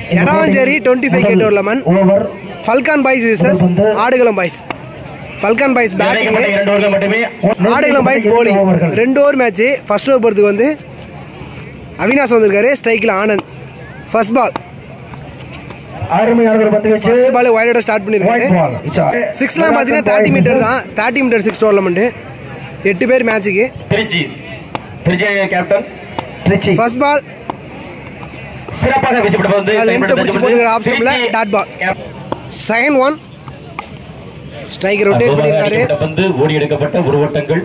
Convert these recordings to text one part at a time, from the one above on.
எராவஞ்சேரி twenty five கேட் லெமன் over Falcon boys விசஸ் Aadukalam boys Falcon boys batting இணைக்கப்பட்ட இரண்டு ஓவர்கள் மட்டுமே ஆடுகளம் பாய்ஸ் போலிங் ரெண்டு ஓவர் மேட்ச் ஃபர்ஸ்ட் ஓவர் போகிறதுக்கு வந்து அவினாஷ் வந்திருக்காரு ஸ்ட்ரைக்கில் ஆனந்த் ஃபர்ஸ்ட் பால் அருமையானவர் பந்து வச்சு ஃபர்ஸ்ட் பால் வைடோட ஸ்டார்ட் ஒயிட் பண்ணியிருக்காரு பால் சிக்ஸ்லாம் பார்த்தீங்கன்னா தேர்ட்டி மீட்டர் தான் தேர்ட்டி மீட்டர் சிக்ஸ் டோர்னமெண்ட்டு எட்டு பேர் மேட்ச்சுக்கு Trichy Trichy captain Trichy first ball சிறப்பாக வீசப்பட்ட வந்து லென்த்தை பிடிச்சி போட்டுக்கிற ஆஃப் ஸ்டம்பில் dot ball second one strike rotate பண்ணியிருக்காரு வந்து ஓடி எடுக்கப்பட்ட ஒரு ஓட்டங்கள்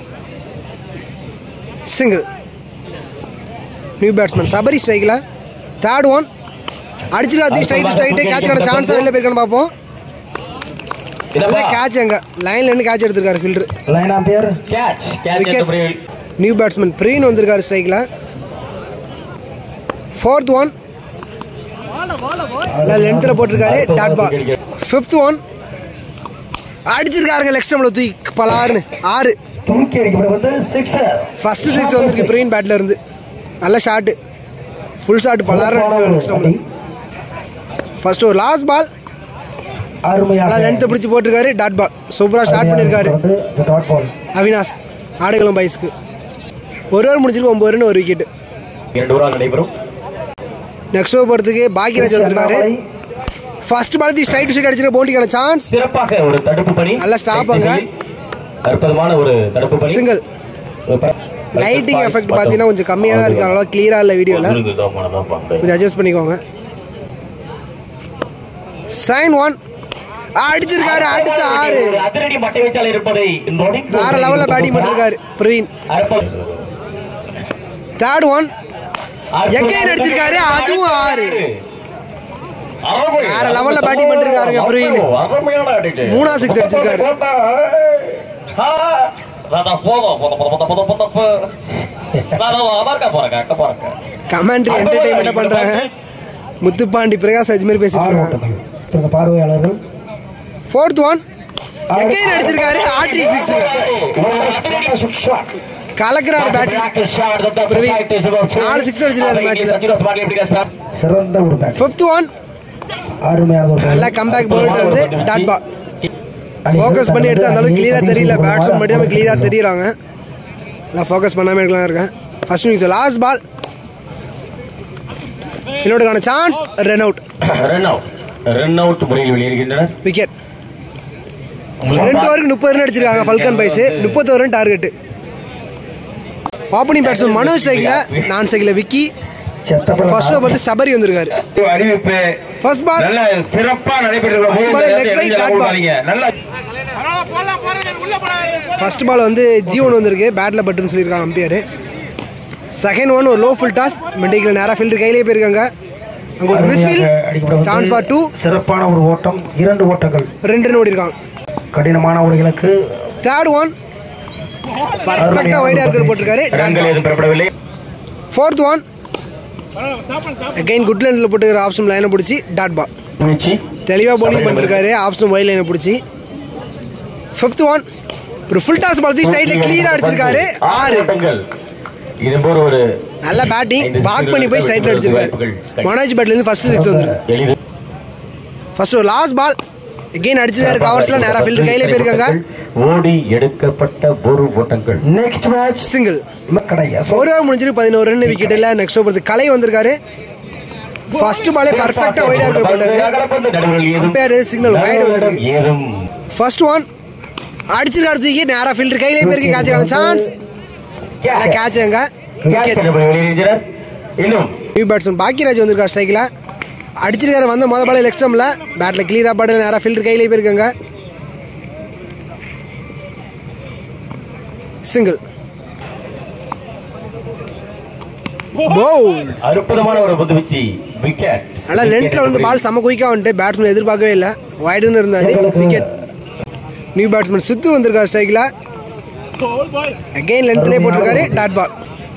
சிங்கிள் நியூ பேட்ஸ்மேன் சபரி ஸ்ட்ரைக்கில் தேர்ட் ஒன் அடிச்சிடாது ஸ்ட்ரைட் ஸ்ட்ரைட்டு கேட்சான சான்ஸ் வெளில போயிருக்கான்னு பார்ப்போம் நல்ல கேட்ச் அங்கே லைன்ல இருந்து கேட்ச் எடுத்திருக்காரு fielder line umpire catch Wicket. Catch new batsman பிரீன் வந்திருக்காரு ஸ்ட்ரைக்கில் ஃபோர்த் ஒன் லென்த்தில் போட்டிருக்காரு டாட் பால் ஃபிஃப்த் ஒன் அடிச்சிருக்காருங்க லெக் ஸ்டம்பில் தூக்கி பலாருன்னு ஆறு தூக்கி அடிக்கப்பட வந்து சிக்ஸர் ஃபர்ஸ்ட் சிக்ஸ் வந்திருக்கு பிரீன் பேட்ல இருந்து நல்ல ஷாட்டு ஃபுல் ஷாட் பலாருன்னு லெக் ஸ்டம்பில் ஃபர்ஸ்ட் ஒரு லாஸ்ட் பால் அருமையாக நல்லா லென்த்தை பிடிச்சி போட்டிருக்காரு டாட் பால் சூப்பராக ஸ்டார்ட் பண்ணியிருக்காரு வந்து டாட் பால் அவினாஷ் ஆடுகளம் பைஸ்க்கு ஒரு ஓவர் முடிச்சிருக்கு ஒம்பது ரன் ஒரு விக்கெட் இரண்டு ஓவரால் நடைபெறும் நெக்ஸ்ட் ஓவர் போகிறதுக்கு பாக்கியராஜ் வந்திருக்காரு first ball the straight straight அடிச்சிருக்க பவுண்டிக்கான சான்ஸ் சிறப்பாக ஒரு தடுப்பு பணி நல்ல stop அங்க. அற்புதமான ஒரு தடுப்பு பணி சிங்கிள் லைட்டிங் எஃபெக்ட் பார்த்தீங்கன்னா கொஞ்சம் கம்மியாக தான் இருக்கு அவ்வளோ கிளியராக இல்லை வீடியோவில் கொஞ்சம் அட்ஜஸ்ட் பண்ணிக்கோங்க சைன் ஒன் அடிச்சிருக்காரு அடுத்த ஆறு ஒரு அதிரடி மட்டை வச்சால் இருப்பதை நொடிக்கு வேற லெவலில் பேட்டிங் பண்ணிருக்காரு பிரவீன் அற்புதம். தேர்ட் ஒன் எக்கைன் அடிச்சிருக்காரு அதுவும் ஆறு அருமை. வேற level ல batting பண்ணிருக்காருங்க பிரவீன். அருமையான attitude. மூணா six அடிச்சிருக்காரு. ஆ, ராஜா, போதும், போதும், போதும், போதும், போதும், போதும், போதும். நான் நான் அமர்க்க போறேன், அக்க போறேன். கமெண்ட்ரி என்டர்டைன்மெண்ட்டாக பண்ணுறாங்க முத்துப்பாண்டி பிரகாஷ் அஜ்மீர் பேசிட்டு ஆறு இருக்காங்க ஓட்டங்கள் இத்தனை பார்வையாளர்கள் ஃபோர்த் ஒன் எக்கைன் அடிச்சிருக்காரு ஆட்ரி சிக்ஸ் கலக்குறாரு batting Black shot, the double Praveen. strike is about three. நாலு six அடிச்சிருக்காரு இந்த matchல. Continuous batting, எப்படி guys? சிறந்த ஒரு பேட் ஃபிஃப்த் ஒன் அருமையான ஒரு நல்லா கம்பேக் பவுலர் வந்து டாட் பால் ஃபோக்கஸ் பண்ணி எடுத்து அந்த அளவுக்கு கிளியராக தெரியல பேட்ஸ்மேன் மட்டும் தான் கிளியராக தெரியறாங்க நான் ஃபோக்கஸ் பண்ணாமல் எடுக்கலாம் இருக்கேன் ஃபர்ஸ்ட் இன்னிங்ஸ் லாஸ்ட் பால் என்னோடக்கான chance run out Run out. Run out முறையில் வெளியேறுகின்றனர் விக்கெட் ரெண்டு ஓவருக்கு முப்பது ரன் அடிச்சிருக்காங்க ஃபல்கன் பைஸ் முப்பத்தோரு run target opening batsman Manoj ஸ்ட்ரைக்கில் நான் ஸ்ட்ரைக்கில் விக்கி ஃபர்ஸ்ட் ஓவர் வந்து சபரி வந்திருக்காரு அறிவிப்பு ஃபர்ஸ்ட் பால் நல்ல சிறப்பா நடைபெற்ற First ball leg right, dot ball. நல்ல ஃபர்ஸ்ட் பால் வந்து ஜீவன் வந்திருக்கு பேட்டில் பட்டுன்னு சொல்லியிருக்காங்க அம்பியர் செகண்ட் ஒன் ஒரு லோ ஃபுல் டாஸ் மெண்டிக்கில் நேராக ஃபீல்டர் கையிலே போயிருக்காங்க அங்கே ஒரு மிஸ்ஃபீல் சான்ஸ் ஃபார் டூ சிறப்பான ஒரு ஓட்டம் இரண்டு ஓட்டங்கள் ரெண்டு ரன் ஓடிருக்காங்க கடினமான ஒரு இலக்கு தேர்ட் ஒன் பர்ஃபெக்டாக வைட் ஆர்கர் போட்டிருக்காரு ரன்கள் எதுவும் பெறப்படவில்லை ஃபோர்த் ஒன் அகைன் குட் லைனில் போட்டுக்கிற ஆப்ஷன் லைனை பிடிச்சி டாட் பால் முயற்சி தெளிவாக bowling பண்ணிருக்காரு ஆப்ஷன் ஒய் லைனை பிடிச்சி ஃபிஃப்த் ஒன் ஒரு ஃபுல் டாஸ் பால் தூக்கி ஸ்டைலில் கிளியராக அடிச்சிருக்காரு ஆறு ஓட்டங்கள் இது போல ஒரு நல்ல பேட்டிங் பாக் பண்ணி போய் ஸ்ட்ரைட்டில் அடிச்சிருக்காரு மனோஜ் பேட்லேருந்து ஃபர்ஸ்ட் சிக்ஸ் வந்துருக்கு எளிது ஃபர்ஸ்ட் ஒரு லாஸ்ட் பால் எகெயின் அடிச்சிருக்காரு கவர்ஸ்ல நேரா ஃபீல்டர் கையில போயிருக்காங்க ஓடி எடுக்கப்பட்ட ஒரு ஓட்டங்கள் நெக்ஸ்ட் மேட்ச் சிங்கிள் கிடையாது ஒரு ஓவர் முடிஞ்சிருக்கு பதினோரு ரன் விக்கெட் இல்ல நெக்ஸ்ட் ஓவர் கலை வந்திருக்காரு ஃபர்ஸ்ட் பாலே பர்ஃபெக்டா வைடா இருக்க போட்டாரு அம்பையர் சிக்னல் வைடு வந்திருக்கு ஏதும் ஃபர்ஸ்ட் ஒன் அடிச்சிருக்காரு தூக்கி நேரா ஃபீல்டர் கையில போயிருக்கு கேட்சுக்கான சான்ஸ் கேட்ச் எங்க கேட்ச் வெளியேறினர் இன்னும் நியூ பேட்ஸ்மேன் பாக்கியராஜ் வந்திருக்காரு ஸ்ட்ரைக்கில் அடிச்சிருக்காரு வந்த மொதல் பால் லெக் ஸ்டம்ல பேட்டில் கிளியரா பாடல நேரா ஃபீல்டர் கையிலே போயிருக்காங்க சிங்கிள் பவுல் அற்புதமான ஒரு பந்து வீச்சு விக்கெட் நல்லா லென்த்ல வந்து பால் செம குயிக்காக வந்துட்டு பேட்ஸ்மேன் எதிர்பார்க்கவே இல்லை வைடுன்னு இருந்தாரு விக்கெட் நியூ பேட்ஸ்மேன் சித்து வந்திருக்காரு ஸ்ட்ரைக்கில் அகைன் லென்த்லேயே போட்டிருக்காரு டாட் பால்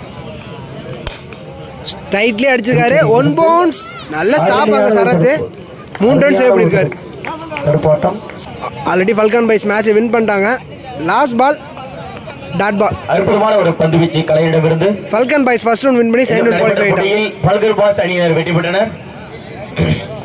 ஸ்ட்ரைட்லேயே அடிச்சிருக்காரு ஒன் பவுன்ஸ் நல்ல ஸ்டாப் ஆங்க சரத்து மூணு ரன் சேவ் பண்ணியிருக்காரு தடுப்பாட்டம் ஆல்ரெடி ஃபல்கான் பைஸ் மேட்சை வின் பண்ணிட்டாங்க லாஸ்ட் பால் டாட் பால் அற்புதமான ஒரு பந்து வீச்சு கலையிடமிருந்து ஃபல்கன் பைஸ் ஃபர்ஸ்ட் ரவுண்ட் வின் பண்ணி செகண்ட் ரவுண்ட் குவாலிஃபை ஆயிட்டாங்க போட்டியில் பல்கர் பாஸ் அணியினர் வெற்றி பெற்றனர் போயிடும்